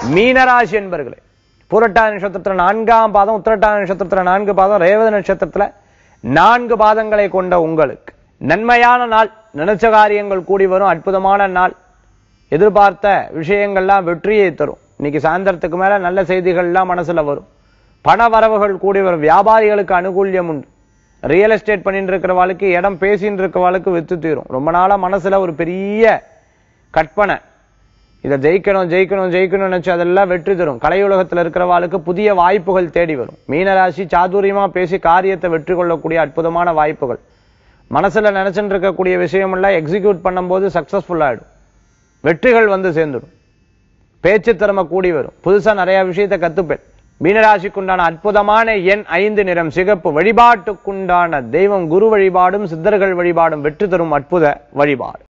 மீனராசி என்பர்களே பூரட்டாதி நட்சத்திரத்துல நான்காம் பாதம் உத்திரட்டாதி நட்சத்திரத்துல நான்கு பாதம் ரேவதி நட்சத்திரத்துல நான்கு பாதங்களை கொண்ட உங்களுக்கு நன்மையான நாள் நினைச்ச காரியங்கள் கூடி வரும் அற்புதமான நாள் எதிர்பார்த்த விஷயங்கள்லாம் வெற்றியை தரும் இன்னைக்கு சாயந்தரத்துக்கு மேல நல்ல செய்திகள்லாம் மனசுல வரும் பண வரவுகள் கூடி வரும் வியாபாரிகளுக்கு அனுகூல்யம் உண்டு ரியல் எஸ்டேட் பண்ணிட்டு இருக்கிறவாளுக்கு இடம் பேசிட்டு இருக்கிறவாளுக்கு வித்து தீரும் ரொம்ப நாளா மனசுல ஒரு பெரிய கற்பனை இதை ஜெயிக்கணும் ஜெயிக்கணும் ஜெயிக்கணும்னு நினைச்சு அதெல்லாம் வெற்றி தரும் கலையுலகத்துல இருக்கிறவாளுக்கு புதிய வாய்ப்புகள் தேடி வரும் மீனராசி சாதுரியமா பேசி காரியத்தை வெற்றி கொள்ளக்கூடிய அற்புதமான வாய்ப்புகள் மனசுல நினைச்சுட்டு இருக்கக்கூடிய விஷயம் எல்லாம் எக்ஸிக்யூட் பண்ணும்போது சக்சஸ்ஃபுல் ஆயிடும் வெற்றிகள் வந்து சேர்ந்துடும் பேச்சு திறமை கூடி வரும் புதுசா நிறைய விஷயத்தை கத்துப்பேன் மீனராசிக்குண்டான அற்புதமான எண் ஐந்து நிறம் சிகப்பு வழிபாட்டுக்குண்டான தெய்வம் குரு வழிபாடும் சித்தர்கள் வழிபாடும் வெற்றி தரும் அற்புத வழிபாடு